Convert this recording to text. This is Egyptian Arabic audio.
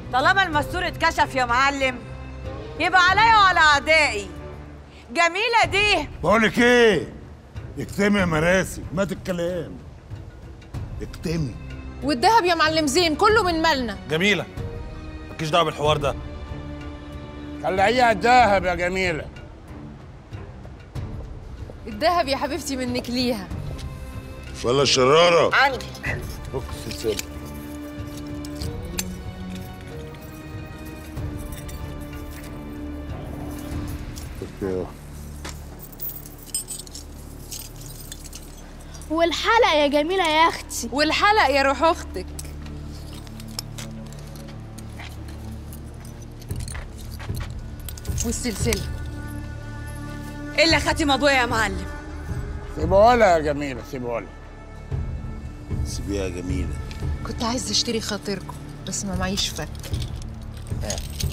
طالما المستور اتكشف يا معلم يبقى عليا وعلى اعدائي جميله دي بقولك ايه اكتمي يا مراسي مات الكلام اكتمي والدهب يا معلم زين كله من مالنا جميله مالكيش دعوه بالحوار ده طلعيها الدهب يا جميله الدهب يا حبيبتي منك ليها ولا الشراره عندي فك السلسله فك- والحلقة يا جميلة يا أختي والحلق يا روح اختك والسلسله الا خاتم ابويا يا معلم سيبوها يا جميله سيبوها سيبيها جميله كنت عايز اشتري خاطركم بس ما معيش فك